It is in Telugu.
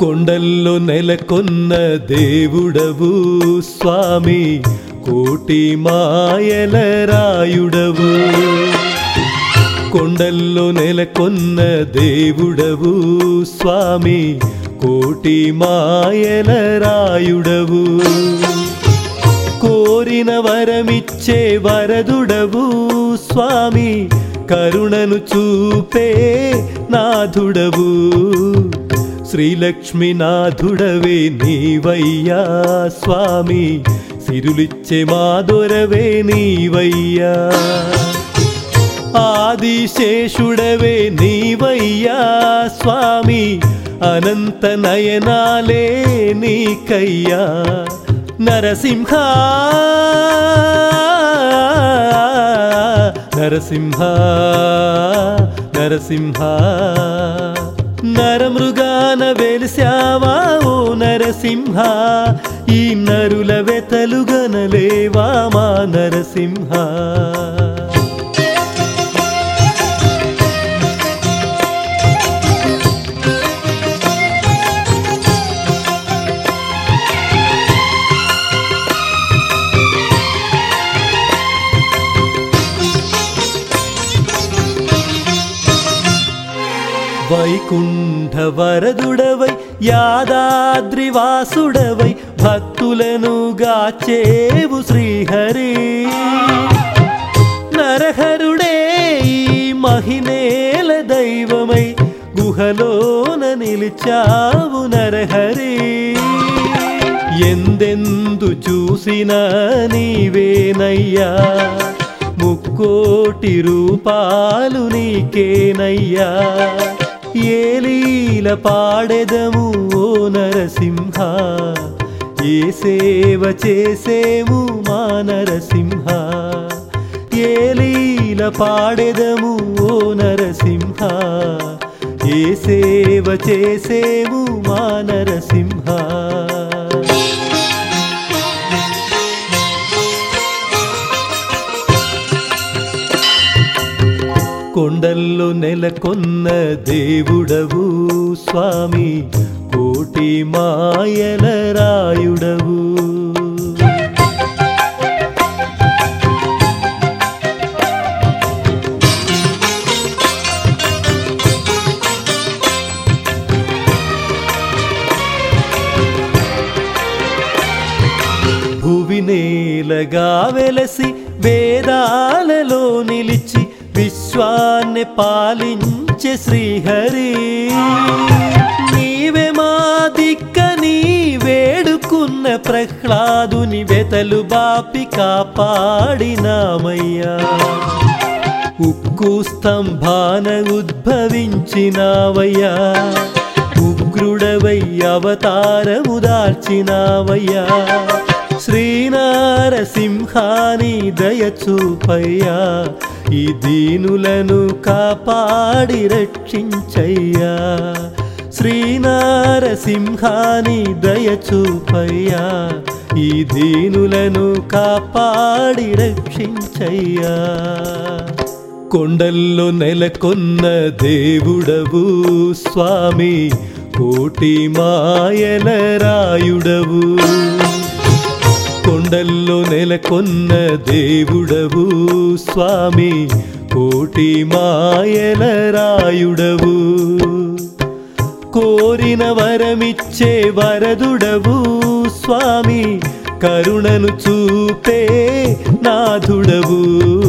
కొండల్లో నెలకొన్న దేవుడవు స్వామి కోటి మాయల రాయుడవు కొండల్లో నెలకొన్న దేవుడవు స్వామి కోటి మాయల రాయుడవు కోరిన వరమిచ్చే వరదుడవు స్వామి కరుణను చూపే నాథుడవు శ్రీలక్ష్మీనాథుడవే నీవయ్యా స్వామి సిరులిచ్చే మాధురవే నీవయ్యా ఆదిశేషుడవే నీవయ్యా స్వామి అనంత నయనాలే నీకయ్యా నరసింహ నరసింహ నరసింహ నరమృగాన వెలిసావా ఓ నరసింహ ఈ నరుల వెతలు గనలేవా మా నరసింహ వైకుంఠ వరదుడవై యాదాద్రివాసుడవై భక్తులను గాచేవు శ్రీహరి నరహరుడే ఈ మహినేల దైవమై గుహలోన నిలిచావు నరహరి ఎందెందు చూసినా నీవేనయ్యా ముక్కోటి రూపాలు నీకేనయ్యా ఏలీల పాడెదము ఓ నరసింహ ఏ సేవ చేసేము మా నరసింహ ఏలీల పాడెదము ఓ నరసింహ ఏ సేవ చేసేము మా నరసింహ కొండల్లో నెలకొన్న దేవుడవు స్వామి కోటి మాయల రాయుడవు భువి నేలగా వెలసి వేదాలలో నిలిచి విశ్వాన్ని పాలించే శ్రీహరి నీవే మా దిక్కని వేడుకున్న ప్రహ్లాదుని వెతలు బాపి కాపాడినామయ్యా ఉక్కు స్తంభాన ఉద్భవించినావయ్యా ఉగ్రుడవై అవతారము దాల్చినావయ్యా శ్రీనారసింహాని దయచూపయ్యా ఈ దీనులను కాపాడి రక్షించయ్యా శ్రీనారసింహాని దయచూపయ్యా ఈ దీనులను కాపాడి రక్షించయ్యా కొండల్లో నెలకొన్న దేవుడవు స్వామి కోటి మాయల రాయుడవు కొండల్లో నెలకొన్న దేవుడవు స్వామి కోటి మాయల రాయుడవు కోరిన వరమిచ్చే వరదుడవు స్వామి కరుణను చూపే నాథుడవు